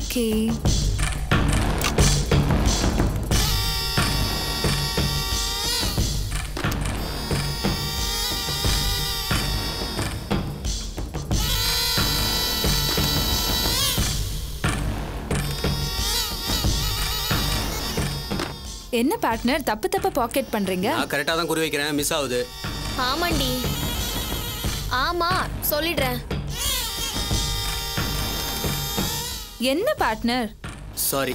Okay என்ன partner தப்பு தப்பு பாக்கெட் பண்றீங்க நான் கரெக்டாக தான் குறி வைக்கிறேன் மிஸ் ஆகுது ஆமாண்டி ஆமா சொல்லிடுறேன் என்ன பார்ட்னர் சாரி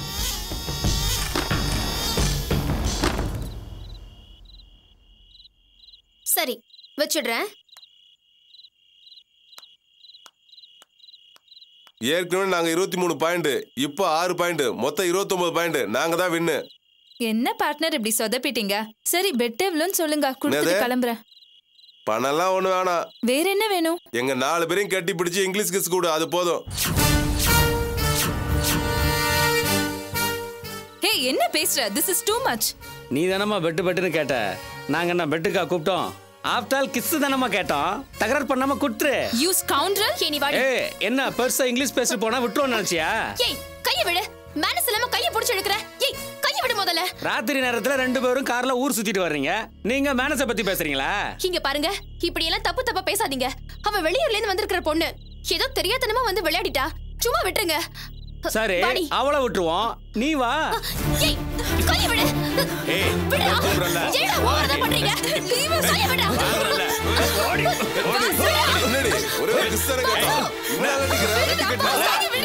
சரி வச்சிடுறேன் ஏற்கனவே நாங்க இருபத்தி மூணு பாயிண்ட் இப்போ ஆறு பாயிண்ட் மொத்தம் இருபத்தொன்பது பாயிண்ட் நாங்க தான் வின்னு என்ன பார்ட்னர் இப்படி சொதப்பிட்டீங்க சரி பெட் எவ்வளோன்னு சொல்லுங்க கொடுத்துட்டு என்னது? கிளம்புறேன் பணம்லாம் ஒண்ணு வேணாம் வேற என்ன வேணும் எங்க நாலு பேரையும் கட்டி பிடிச்சி இங்கிலீஷ் கிஸ் கொடு அது போதும் ஹே என்ன பேசுற திஸ் இஸ் டூ மச் நீ தானம்மா பெட்டு பெட்டுன்னு கேட்ட நாங்க என்ன பெட்டுக்கா கூப்பிட்டோம் ஆஃப்டால் கிஸ் தானம்மா கேட்டோம் தகராறு பண்ணாம குடுத்துரு யூ ஸ்கவுண்டரல் ஏய், நீ வாடி ஏ என்ன பெருசா இங்கிலீஷ் பேசிட்டு போனா விட்டுருவோம் நினைச்சியா ஏய் கைய விடு மேனஸ் இல்லாம கைய புடிச்சு எடுக்கற ஏய் கைய விடு முதல்ல ராத்திரி நேரத்துல ரெண்டு பேரும் கார்ல ஊர் சுத்திட்டு வர்றீங்க நீங்க மேனஸ பத்தி பேசுறீங்களா இங்க பாருங்க இப்படி எல்லாம் தப்பு தப்பா பேசாதீங்க அவ வெளியூர்ல இருந்து வந்திருக்கிற பொண்ணு ஏதோ தெரியாதனமா வந்து விளையாடிட்டா சும்மா விட்டுருங்க சரி வாடி. அவளை விட்டுருவோம் நீ வா ஏய் கைய விடு ஏய் விடுடா கூப்பிடுறேன்ல. ஏடா ஓவரா பண்றீங்க கைய விடுடா என்னடி ஒரே ஒரு கிஸ் தானே கேட்டோம் இவ்வளவு அடிக்கிற?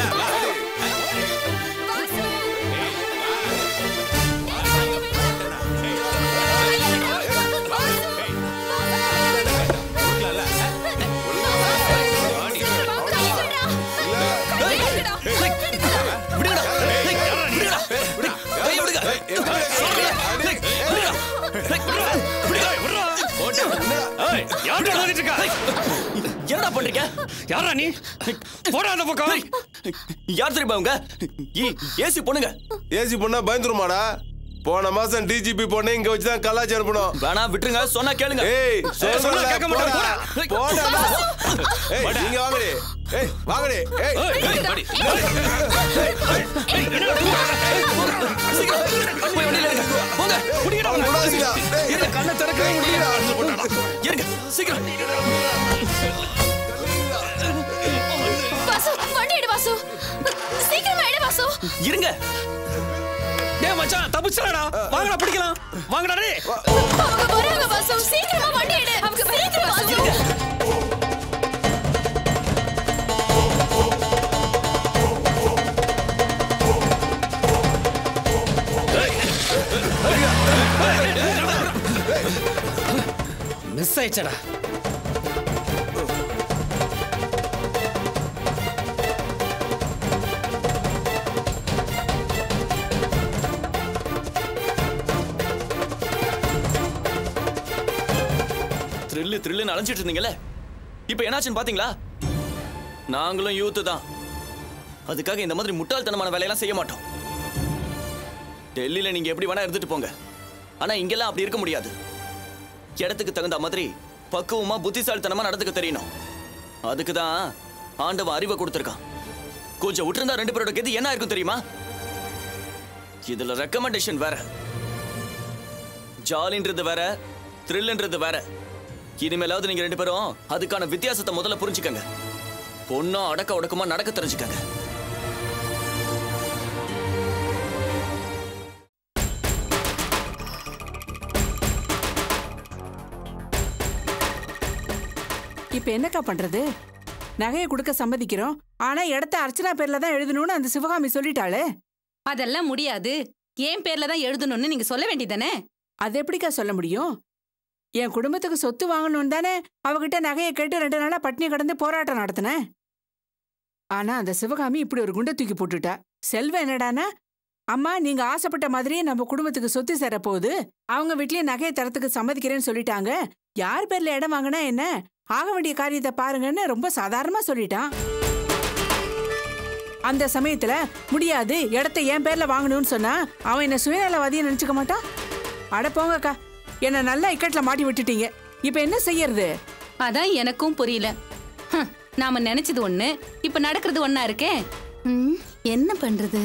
ஏய், யார்டா ஓடிட்டு இருக்கா? என்னடா பண்றீங்க யாரா நீ போடா அந்த பக்கம் யார் தெரியுமா அவங்க ஏசி பொண்ணுங்க ஏசி பொண்ணா பயந்துருமாடா போன மாசம் டிஜிபி பொண்ணு இங்க வச்சு தான் கலாச்சி அனுப்பணும் வேணா விட்டுருங்க சொன்னா கேளுங்க ஏய் சொன்னா சொல்றல கேட்க போடா மாட்டேன், போடா ஏய் நீங்க வாங்கடி ஏய் வாங்கடி ஏய் போய் வண்டியில இருங்க போங்க குடிக்கடா அவன் விடாதீங்கடா. டேய், இருங்க, கண்ணை திறக்கவே முடியல இருங்க சீக்கிரம் வாசு வண்டி எடு வாசு சீக்கிரமா எடு வாசு இருங்க டேய் மச்சான் தப்பிச்சலடா வாங்கடா பிடிக்கலாம் வாங்கடா டேய் அவங்க வராங்க வாசு சீக்கிரமா வண்டி எடு அவங்க சீக்கிரம் வாசு மிஸ் ஆயிச்சடா த்ரில்லு த்ரில்லுன்னு அலைஞ்சிட்டு இருந்தீங்கல்ல இப்போ என்னாச்சுன்னு பாத்தீங்களா நாங்களும் யூத்து தான் அதுக்காக இந்த மாதிரி முட்டாள்தனமான வேலையெல்லாம் செய்ய மாட்டோம் டெல்லியில நீங்க எப்படி வேணா இருந்துட்டு போங்க ஆனா இங்கெல்லாம் அப்படி இருக்க முடியாது இடத்துக்கு தகுந்த மாதிரி பக்குவமா புத்திசாலித்தனமா நடந்துக்க தெரியணும் அதுக்கு தான் ஆண்டவன் அறிவை கொடுத்துருக்கான் கொஞ்சம் விட்டுருந்தா ரெண்டு பேரோட கெதி என்ன இருக்கும் தெரியுமா இதுல ரெக்கமெண்டேஷன் வேற ஜாலின்றது வேற த்ரில்ன்றது வேற இனிமேலாவது நீங்க ரெண்டு பேரும் அதுக்கான வித்தியாசத்தை முதல்ல புரிஞ்சுக்கங்க பொண்ணா அடக்க ஒடுக்கமா நடக்க தெரிஞ்சுக்கங்க இப்ப என்னக்கா பண்றது நகையை கொடுக்க சம்மதிக்கிறோம் ஆனா இடத்த அர்ச்சனா பேர்ல தான் எழுதணும்னு அந்த சிவகாமி சொல்லிட்டாளே அதெல்லாம் முடியாது என் பேர்ல தான் எழுதணும்னு நீங்க சொல்ல வேண்டியதானே அது எப்படிக்கா சொல்ல முடியும் என் குடும்பத்துக்கு சொத்து வாங்கணும்னு தானே அவகிட்ட நகையை கேட்டு ரெண்டு நாளா பட்னி கடந்து போராட்டம் நடத்தினேன் ஆனா அந்த சிவகாமி இப்படி ஒரு குண்டை தூக்கி போட்டுட்டா செல்வம் என்னடானா அம்மா நீங்க ஆசைப்பட்ட மாதிரியே நம்ம குடும்பத்துக்கு சொத்து சேர போகுது அவங்க வீட்லயே நகையை தரத்துக்கு சம்மதிக்கிறேன்னு சொல்லிட்டாங்க யார் பேர்ல இடம் வாங்கினா என்ன ஆக வேண்டிய காரியத்தை பாருங்கன்னு ரொம்ப சாதாரணமா சொல்லிட்டான் அந்த சமயத்துல முடியாது இடத்த என் பேர்ல வாங்கணும்னு சொன்னா அவன் என்ன சுயநலவாதியை நினைச்சுக்க மாட்டான் அட போங்கக்கா என்ன நல்லா இக்கட்ல மாட்டி விட்டுட்டீங்க இப்ப என்ன செய்யறது அதான் எனக்கும் புரியல ஹம், நாம நினைச்சது ஒண்ணு இப்ப நடக்கிறது ஒண்ணா இருக்கே ம், என்ன பண்றது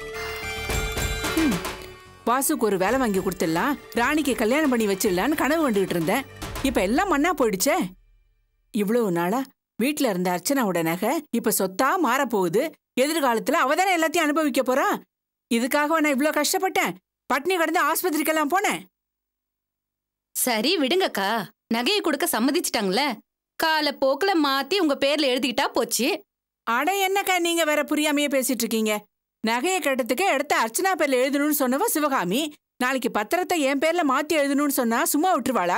வாசுக்கு ஒரு வேலை வாங்கி கொடுத்துடலாம் ராணிக்கு கல்யாணம் பண்ணி வச்சிடலான்னு கனவு கண்டுகிட்டு இருந்தேன் இப்ப எல்லாம் மண்ணா போயிடுச்சே இவ்வளவு நாளா வீட்ல இருந்த அர்ச்சனாவோட நகை இப்ப சொத்தா மாறப்போகுது எதிர்காலத்துல அவ தானே எல்லாத்தையும் அனுபவிக்க போறா இதுக்காக நான் இவ்ளோ கஷ்டப்பட்டேன் பட்னி கடந்து ஆஸ்பத்திரிக்கெல்லாம் போனேன் சரி விடுங்கக்கா நகையை கொடுக்க சம்மதிச்சிட்டாங்களே காலப்போக்குல மாத்தி உங்க பேர்ல எழுதிக்கிட்டா போச்சு அட என்னக்கா நீங்க வேற புரியாமையே பேசிட்டு இருக்கீங்க நகையை கட்டத்துக்கு இடத்த அர்ச்சனா பேர்ல எழுதணும்னு சொன்னவ சிவகாமி நாளைக்கு பத்திரத்தை என் பேர்ல மாத்தி எழுதணும்னு சொன்னா சும்மா விட்டுருவாளா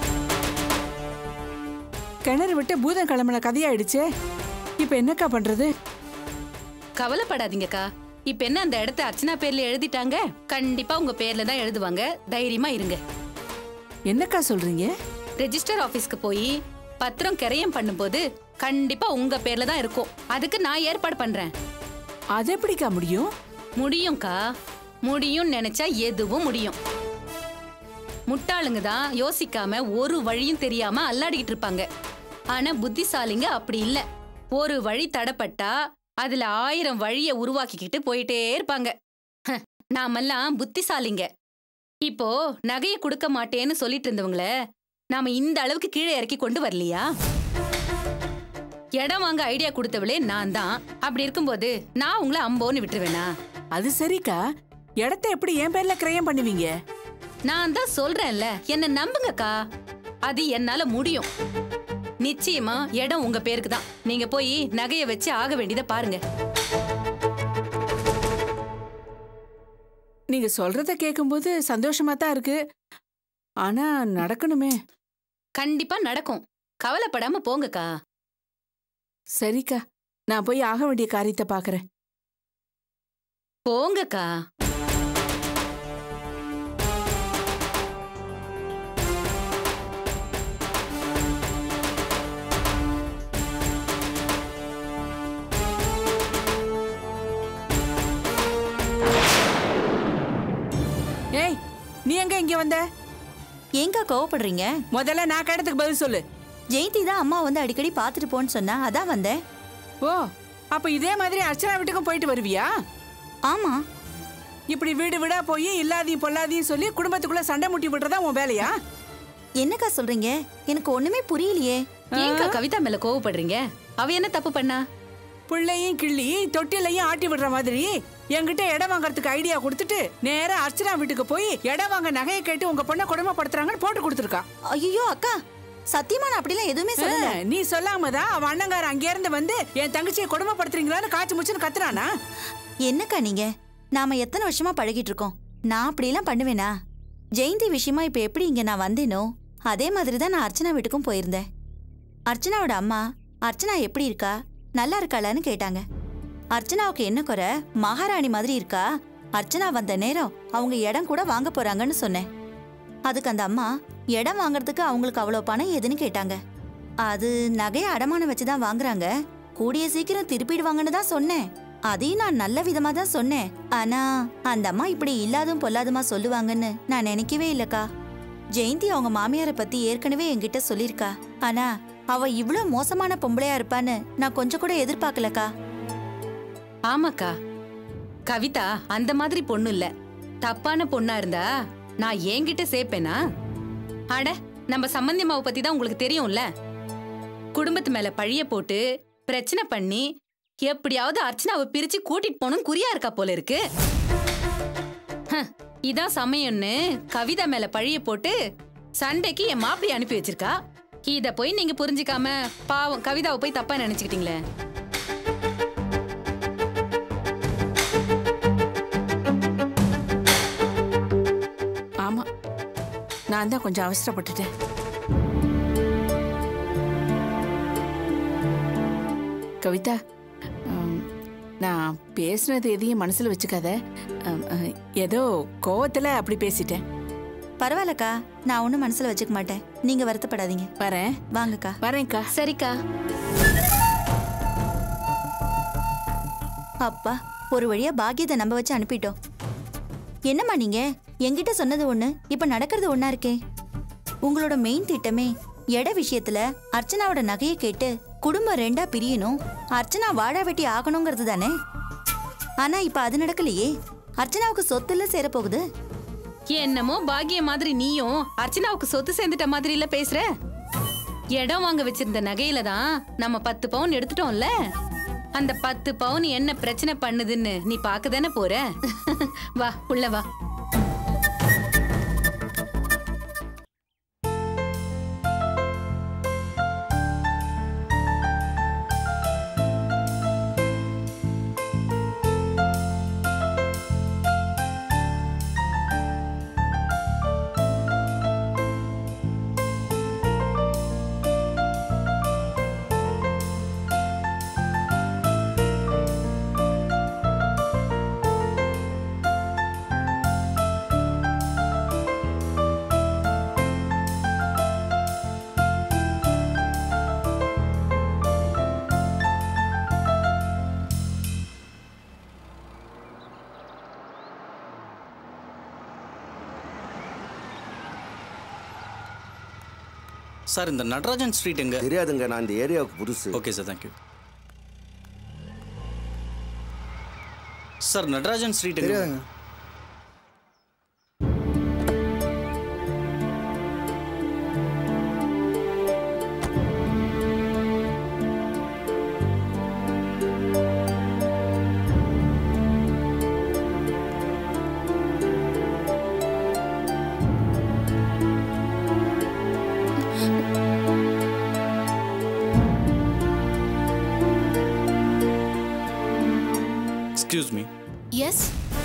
கிணறு விட்டு பூதம் கிளம்பின கதையாயிடுச்சே இப்ப என்னக்கா பண்றது கவலைப்படாதீங்கக்கா இப்ப என்ன அந்த இடத்த அர்ச்சனா பேர்ல எழுதிட்டாங்க கண்டிப்பா உங்க பேர்ல தான் எழுதுவாங்க தைரியமா இருங்க என்னக்கா சொல்றீங்க ரெஜிஸ்டர் ஆபீஸ்க்கு போய் பத்திரம் கிரையம் பண்ணும்போது கண்டிப்பா உங்க பேர்ல தான் இருக்கும் அதுக்கு நான் ஏற்பாடு பண்றேன் அது எப்படிக்கா முடியும் முடியும்க்கா முடியும் நினைச்சா எதுவும் முடியும் முட்டாளுங்க தான் யோசிக்காம ஒரு வழியும் தெரியாம அல்லாடிக்கிட்டு இருப்பாங்க ஆனா புத்திசாலிங்க அப்படி இல்ல ஒரு வழி தடப்பட்டா அதுல ஆயிரம் வழிய உருவாக்கிக்கிட்டு போயிட்டே இருப்பாங்க ஹ, நாமெல்லாம் புத்திசாலிங்க இப்போ நகையை கொடுக்க மாட்டேன்னு சொல்லிட்டு இருந்தவங்கள நாம இந்த அளவுக்கு கீழே இறக்கி கொண்டு வரலையா இடம் வாங்க ஐடியா கொடுத்தவளே நான் தான் அப்படி இருக்கும்போது நான் உங்களை அம்போன்னு விட்டுருவேனா அது சரிக்கா இடத்த எப்படி என் பேர்ல கிரயம் பண்ணுவீங்க நான் தான் சொல்றேன்ல என்ன நம்புங்கக்கா அது என்னால முடியும் நிச்சயமா இடம் உங்க பேருக்கு தான் நீங்க போய் நகைய வச்சு ஆக வேண்டியதை பாருங்க நீங்க சொல்றத கேட்கும்போது சந்தோஷமா தான் இருக்கு ஆனா நடக்கணுமே கண்டிப்பா நடக்கும் கவலைப்படாம போங்கக்கா சரிக்கா நான் போய் ஆக வேண்டிய காரியத்தை பாக்குறேன் போங்கக்கா ஏய் நீ எங்க இங்க வந்த ஏங்கா கோவப்படுறீங்க முதல்ல நான் கேட்டதுக்கு பதில் சொல்லு ஜெயந்தி தான் அம்மா வந்து அடிக்கடி பார்த்துட்டு போன்னு சொன்னா அதான் வந்தேன் ஓ அப்ப இதே மாதிரி அர்ச்சனா வீட்டுக்கும் போயிட்டு வருவியா ஆமா இப்படி வீடு வீடா போய் இல்லாதையும் பொல்லாதையும் சொல்லி குடும்பத்துக்குள்ள சண்டை முட்டி விடுறதா உன் வேலையா என்னக்கா சொல்றீங்க எனக்கு ஒண்ணுமே புரியலையே ஏங்கா கவிதா மேல கோவப்படுறீங்க அவ என்ன தப்பு பண்ணா பிள்ளையும் கிள்ளி தொட்டிலையும் ஆட்டி விடுற மாதிரி என்கிட்ட இடம் வாங்குறதுக்கு ஐடியா கொடுத்துட்டு நேரா அர்ச்சனா வீட்டுக்கு போய் இடம் வாங்க நகையை கேட்டு உங்க பொண்ணை கொடுமைப்படுத்துறாங்கன்னு போட்டு கொடுத்துருக்கா ஐயோ அக்கா சத்தியமா நான் அப்படிலாம் எதுவுமே சொல்லல ஆ, நீ சொல்லாம தான் அவன் அண்ணங்கார அங்க இருந்து வந்து என் தங்கச்சியை கொடுமைப்படுத்துறீங்களான்னு காய்ச்சி முச்சுன்னு கத்துறானா என்னக்கா நீங்க நாம எத்தனை வருஷமா பழகிட்டு இருக்கோம் நான் அப்படிலாம் பண்ணுவேனா ஜெயந்தி விஷயமா இப்ப எப்படி இங்க நான் வந்தேனோ அதே மாதிரி தான் நான் அர்ச்சனா வீட்டுக்கும் போயிருந்தேன் அர்ச்சனாவோட அம்மா அர்ச்சனா எப்படி இருக்கா நல்லா இருக்காளான்னு கேட்டாங்க அர்ச்சனாவுக்கு என்ன குறை மகாராணி மாதிரி இருக்கா அர்ச்சனா வந்த நேரம் அவங்க இடம் கூட வாங்க போறாங்கன்னு சொன்னேன் அதுக்கு அந்த அம்மா இடம் வாங்குறதுக்கு அவங்களுக்கு அவ்வளோ பணம் எதுன்னு கேட்டாங்க அது நகையை அடமானம் வச்சு தான் வாங்குறாங்க கூடிய சீக்கிரம் திருப்பிடுவாங்கன்னு தான் சொன்னேன் அதையும் நான் நல்ல விதமா தான் சொன்னேன் ஆனா அந்த அம்மா இப்படி இல்லாதும் பொல்லாதுமா சொல்லுவாங்கன்னு நான் நினைக்கவே இல்லக்கா ஜெயந்தி அவங்க மாமியாரை பத்தி ஏற்கனவே என்கிட்ட சொல்லியிருக்கா ஆனா அவ இவ்ளோ மோசமான பொம்பளையா இருப்பான்னு நான் கொஞ்சம் கூட எதிர்பார்க்கலக்கா ஆமாக்கா கவிதா அந்த மாதிரி பொண்ணு இல்ல தப்பான பொண்ணா இருந்தா நான் என்கிட்ட சேர்ப்பேனா அட நம்ம சம்பந்தியம்மாவை பத்தி தான் உங்களுக்கு தெரியும்ல குடும்பத்து மேல பழிய போட்டு பிரச்சனை பண்ணி எப்படியாவது அர்ச்சனாவை பிரிச்சு கூட்டிட்டு போகணும் குறியா இருக்கா போல இருக்கு ஹ, இதான் சமயம்னு கவிதா மேல பழிய போட்டு சண்டைக்கு என் மாப்பிள்ளை அனுப்பி வச்சிருக்கா இத போய் நீங்க புரிஞ்சுக்காம பாவம் கவிதாவை போய் தப்பா நினைச்சுக்கிட்டீங்களே ஆமா நான் தான் கொஞ்சம் அவசரப்பட்டுட்டேன் கவிதா உம், நான் பேசுனது எதையும் மனசுல வச்சுக்காத உம், அஹ், ஏதோ கோவத்துல அப்படி பேசிட்டேன் பரவாயில்லக்கா நான் ஒன்றும் மனசுல வச்சுக்க மாட்டேன் நீங்க வருத்தப்படாதீங்க வரேன் வாங்கக்கா வரேன்க்கா சரிக்கா அப்பா ஒரு வழியா பாக்கியத்தை நம்ப வச்சு அனுப்பிட்டோம் என்னம்மா நீங்க என்கிட்ட சொன்னது ஒண்ணு இப்ப நடக்கிறது ஒண்ணா இருக்கே உங்களோட மெயின் திட்டமே எட விஷயத்துல அர்ச்சனாவோட நகையை கேட்டு குடும்பம் ரெண்டா பிரியணும் அர்ச்சனா வாழா வெட்டி ஆகணுங்கிறது தானே ஆனா இப்ப அது நடக்கலையே அர்ச்சனாவுக்கு சொத்துல சேரப்போகுது என்னமோ பாக்கியம் மாதிரி நீயும் அர்ச்சனாவுக்கு சொத்து சேர்ந்துட்ட மாதிரி இல்ல பேசுற இடம் வாங்க வச்சிருந்த நகையில தான் நம்ம பத்து பவுன் எடுத்துட்டோம்ல அந்த பத்து பவுன் என்ன பிரச்சனை பண்ணுதுன்னு நீ பார்க்க தானே போற வா உள்ள வா சார் இந்த நடராஜன் ஸ்ட்ரீட் எங்க தெரியாதுங்க நான் இந்த ஏரியாவுக்கு புதுசு okay sir thank you sir Natarajan street எங்க தெரியாதுங்க excuse me yes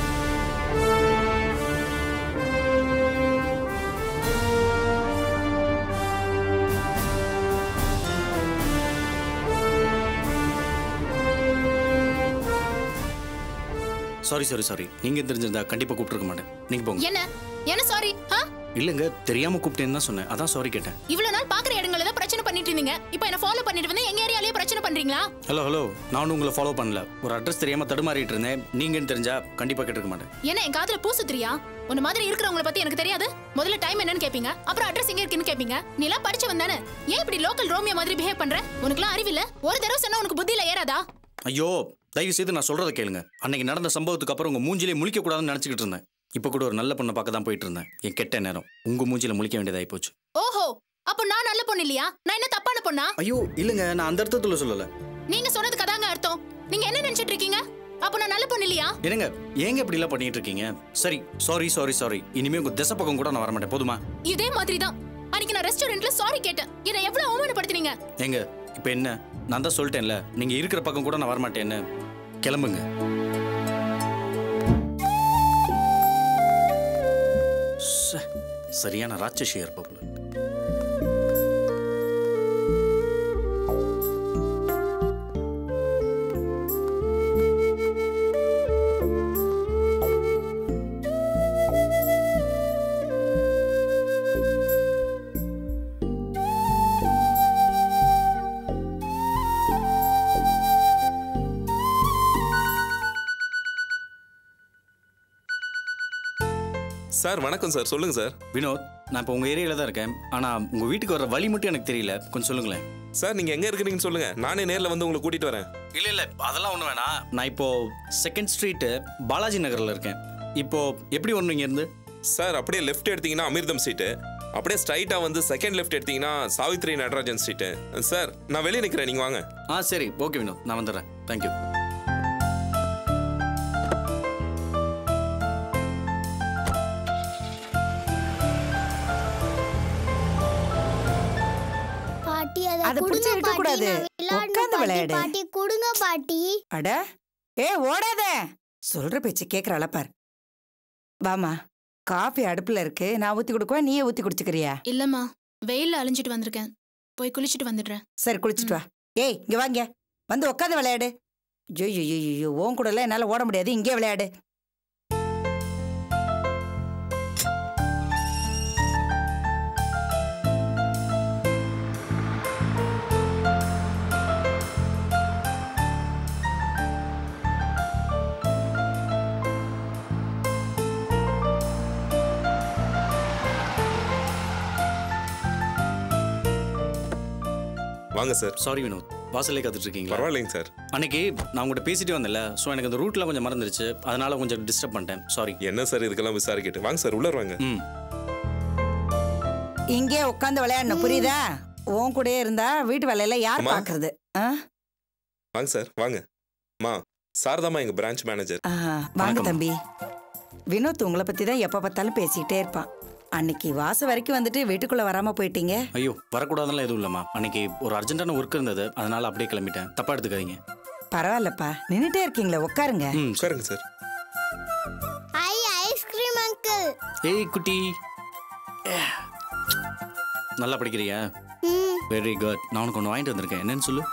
sorry sorry sorry நீங்க தெரிஞ்சிருந்தா கண்டிப்பா கூப்பிட்டுருக்க மாட்டேன் நீங்க போங்க என்ன என்ன சாரி ஆ இல்லங்க தெரியாம கூப்பிட்டேன்னு தான் சொன்னேன் அதான் சாரி கேட்டேன் இவ்வளவு நாள் பாக்குற இடங்கள்ல தான் பிரச்சனை பண்ணிட்டு இருந்தீங்க இப்போ என்ன ஃபாலோ பண்ணிட்டு வந்து எங்க ஏரியாலயே பிரச்சனை பண்றீங்களா ஹலோ ஹலோ நானும் உங்களை ஃபாலோ பண்ணல ஒரு அட்ரஸ் தெரியாம தடுமாறிட்டு இருந்தேன் நீங்கன்னு தெரிஞ்சா கண்டிப்பா கேட்டிருக்க மாட்டேன் என்ன என் காதுல பூ சுத்துறியா உன்ன மாதிரி இருக்கிறவங்கள பத்தி எனக்கு தெரியாது முதல்ல டைம் என்னன்னு கேப்பீங்க அப்புறம் அட்ரஸ் எங்க இருக்குன்னு கேப்பீங்க நீ எல்லாம் படிச்சவன் தானே ஏன் இப்படி லோக்கல் ரோமியோ மாதிரி பிஹேவ் பண்ற உனக்குலாம் அறிவில்ல ஒரு தடவை சொன்னா உனக்கு புத்தியில ஏறாதா ஐயோ தயவு செய்து நான் சொல்றத கேளுங்க அன்னைக்கு நடந்த சம்பவத்துக்கு அப்புறம் உங்க மூஞ்சிலே முழிக்க கூடாதுன்னு நினைச்சிட்டு இருந்தேன் இப்ப கூட ஒரு நல்ல பொண்ணை பார்க்க தான் போயிட்டு இருந்தேன் என் கெட்ட நேரம் உங்க மூஞ்சில முழிக்க வேண்டியதாகி போச்சு ஓஹோ அப்ப நான் நல்ல பொண்ணு இல்லையா நான் என்ன தப்பான பொண்ணா ஐயோ இல்லங்க நான் அந்த அர்த்தத்துல சொல்லல நீங்க சொன்னதுக்கு அதாங்க அர்த்தம் நீங்க என்ன நினைச்சிட்டு இருக்கீங்க அப்ப நான் நல்ல பொண்ணு இல்லையா என்னங்க ஏங்க இப்படி எல்லாம் பண்ணிட்டு இருக்கீங்க சரி சாரி சாரி சாரி இனிமே உங்க திசை பக்கம் கூட நான் வர மாட்டேன் போதுமா இதே மாதிரி தான் அன்னைக்கு நான் ரெஸ்டாரண்ட்ல சாரி கேட்டேன் என்ன எவ்வளவு அவமானப்படுத்தினீங்க ஏங்க இப்ப என்ன நான் தான் சொல்லிட்டேன்ல நீங்க இருக்கிற பக்கம் கூட நான் வரமாட்டேன்னு கிளம்புங்க ச்சே, சரியான ராட்சசி இருப்பாப்புல சார் வணக்கம் சார் சொல்லுங்க சார் வினோத் நான் இப்போ உங்க ஏரியால தான் இருக்கேன் ஆனா உங்க வீட்டுக்கு வர வழி மட்டும் எனக்கு தெரியல கொஞ்சம் சொல்லுங்களேன் சார் நீங்க எங்க இருக்கிறீங்கன்னு சொல்லுங்க நானே நேர்ல வந்து உங்களை கூட்டிட்டு வரேன் இல்ல இல்ல அதெல்லாம் ஒண்ணு வேணாம் நான் இப்போ செகண்ட் ஸ்ட்ரீட் பாலாஜி நகர்ல இருக்கேன் இப்போ எப்படி ஒண்ணு இங்க இருந்து சார் அப்படியே லெஃப்ட் எடுத்தீங்கன்னா அமிர்தம் ஸ்ட்ரீட்டு அப்படியே ஸ்ட்ரைட்டா வந்து செகண்ட் லெஃப்ட் எடுத்தீங்கன்னா சாவித்ரி நடராஜன் ஸ்ட்ரீட்டு சார் நான் வெளியே நிக்கிறேன் நீங்க வாங்க ஆ சரி ஓகே வினோத் நான் வந்துடுறேன் தேங்க்யூ பாட்டி அதை அதை பிடிச்சு கொடுங்க இழுக்க கூடாது. பாட்டி நான் உட்கார்ந்து விளையாடணும் விளையாடு. பாட்டி பாட்டி கொடுங்க பாட்டி அட ஏ ஓடாத சொல்ற பேச்சு கேக்குறாள பார் வாமா காஃபி அடுப்புல இருக்கு நான் ஊத்தி கொடுக்கவா நீயே ஊத்தி குடிச்சுக்கிறியா இல்லம்மா வெயில்ல அலைஞ்சிட்டு வந்திருக்கேன் போய் குளிச்சிட்டு வந்துடுறேன் சரி குளிச்சுட்டு வா ஏய் இங்க வாங்க வந்து உட்காந்து விளையாடு ஐயோ ஐயோ உன் கூட எல்லாம் என்னால ஓட முடியாது இங்கே விளையாடு வாங்க சார் சாரி வினோத் வாசல்லே காத்துட்டு இருக்கீங்களா பரவாயில்லைங்க சார் அன்னைக்கு நான் உங்கள்கிட்ட பேசிட்டே வந்தேன்ல ஸோ எனக்கு அந்த ரூட்ல கொஞ்சம் மறந்துருச்சு அதனால கொஞ்சம் டிஸ்டர்ப் பண்ணிட்டேன் சாரி என்ன சார் இதுக்கெல்லாம் விசாரிக்கிட்டு வாங்க சார் உள்ளார வாங்க ம் இங்கே உட்காந்து விளையாடணும் புரியுதா உன் கூடயே இருந்தா வீட்டு வேலையில யார் அம்மா. பாக்குறது ஆ? வாங்க சார் வாங்க மா சாரதாமா எங்க பிரான்ச் மேனேஜர் ஆ, வாங்க தம்பி வினோத் உங்களை பத்தி தான் எப்ப பார்த்தாலும் பேசிக்கிட்டே இருப்பான் அன்னைக்கு வாச வரைக்கும் வந்துட்டு வீட்டுக்குள்ள வராம போயிட்டீங்க ஐயோ வரக்கூடாதுலாம் எதுவும் இல்லைம்மா அன்னைக்கு ஒரு அர்ஜென்ட்டான ஒர்க் இருந்தது அதனால அப்படியே கிளம்பிட்டேன் தப்பா எடுத்துக்காதீங்க பரவாயில்லப்பா நின்னுட்டே இருக்கீங்களே உட்காருங்க ம் சரி உட்காருங்க சார் ஐ ஐஸ்கிரீம் அங்கிள் ஏய் குட்டி ஏ. நல்லா படிக்கிறியா ம் வெரி குட் நான் உனக்கு ஒன்று வாங்கிட்டு வந்திருக்கேன் என்னன்னு சொல்லு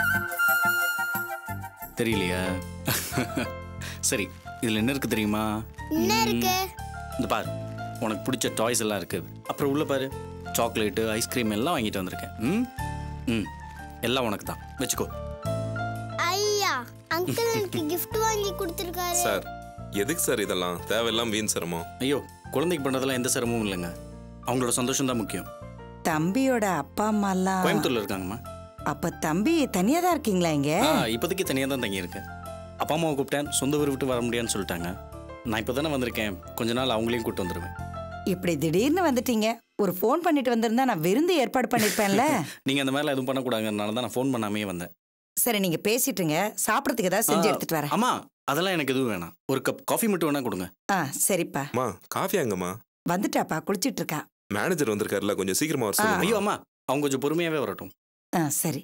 தெரியலையா சரி இதில் என்ன இருக்கு தெரியுமா என்ன இருக்கு இந்த பாரு உனக்கு பிடிச்ச டாய்ஸ் எல்லாம் இருக்கு அப்புறம் உள்ள பாரு சாக்லேட்டு ஐஸ்கிரீம் எல்லாம் வாங்கிட்டு வந்திருக்கேன் ம் ம் எல்லாம் உனக்கு தான் வச்சுக்கோ ஐயா அங்கிள் எனக்கு gift வாங்கி கொடுத்துருக்காரு சார் எதுக்கு சார் இதெல்லாம் தேவையில்லாம் வீண் சிரமம் ஐயோ குழந்தைக்கு பண்ணுறதெல்லாம் எந்த சிரமமும் இல்லைங்க அவங்களோட சந்தோஷம் தான் முக்கியம் தம்பியோட அப்பா அம்மா எல்லாம் கோயம்புத்தூர்ல இருக்காங்கம்மா அப்ப தம்பி தனியா தான் இருக்கீங்களா இங்க ஆ இப்போதைக்கு தனியாக தான் தங்கியிருக்கேன் அப்பா அம்மாவை கூப்பிட்டேன் சொந்த ஊர் விட்டு வர முடியாதுன்னு சொல்லிட்டாங்க நான் இப்போ தானே வந்திருக்கேன் கொஞ்ச நாள் அவங்களையும் கூப்பிட்டு வந்துடுவேன் இப்படி திடீர்னு வந்துட்டீங்க ஒரு ஃபோன் பண்ணிட்டு வந்திருந்தா நான் விருந்து ஏற்பாடு பண்ணிருப்பேன்ல நீங்கள் அந்த மாதிரிலாம் எதுவும் பண்ணக்கூடாதுனால தான் நான் ஃபோன் பண்ணாமே வந்தேன் சரி நீங்க பேசிட்டுங்க சாப்பிடறதுக்கு ஏதாவது செஞ்சு ஆ, எடுத்துட்டு வரேன் அம்மா அதெல்லாம் எனக்கு எதுவும் வேணாம் ஒரு கப் காஃபி மட்டும் வேணா கொடுங்க ஆ சரிப்பா மா காஃபி அங்கம்மா வந்துட்டாப்பா குளிச்சிட்டு இருக்கா மேனேஜர் வந்திருக்காருல கொஞ்சம் சீக்கிரமா வர சொல்லுங்க ஐயோ அம்மா அவங்க கொஞ்சம் பொறுமையாகவே வரட்டும் ஆ சரி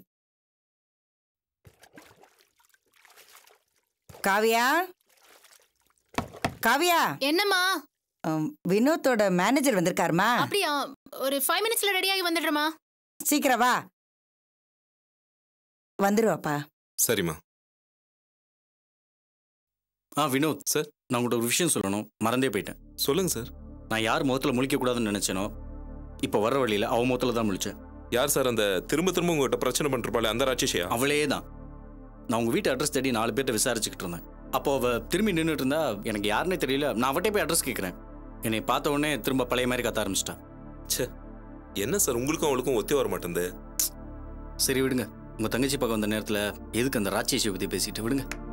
காவியா காவியா என்னம்மா உம், வினோத்தோட மேனேஜர் வந்திருக்காருமா அப்படியா ஒரு ஃபைவ் மினிட்ஸ்ல ரெடி ஆகி வந்துடுறேம்மா சீக்கிரம் வா வந்துருவாப்பா சரிம்மா ஆ வினோத் சார் நான் உங்கள்கிட்ட ஒரு விஷயம் சொல்லணும் மறந்தே போயிட்டேன் சொல்லுங்க சார் நான் யார் முகத்தில் முழிக்கக்கூடாதுன்னு நினச்சேனோ இப்போ வர வழியில் அவ முகத்தில் தான் முழிச்சேன் யார் சார் அந்த திரும்ப திரும்ப உங்ககிட்ட பிரச்சனை பண்றப்பாளே அந்த ராட்சசியா அவளே தான் நான் உங்கள் வீட்டு அட்ரஸ் தேடி நாலு பேர்ட்ட விசாரிச்சுக்கிட்டு இருந்தேன் அப்போ அவ திரும்பி நின்றுட்டு இருந்தா எனக்கு யாருன்னே தெரியல நான் அவட்டே போய் அட்ரஸ் கேட்குறேன் என்னை பார்த்த உடனே திரும்ப பழைய மாதிரி கத்த ஆரம்பிச்சிட்டா ச்சே என்ன சார் உங்களுக்கும் அவளுக்கும் ஒத்தே வர மாட்டேங்குது சரி விடுங்க உங்கள் தங்கச்சி பக்கம் வந்த நேரத்தில் எதுக்கு அந்த ராட்சேஷியை பற்றி பேசிட்டு விடுங்க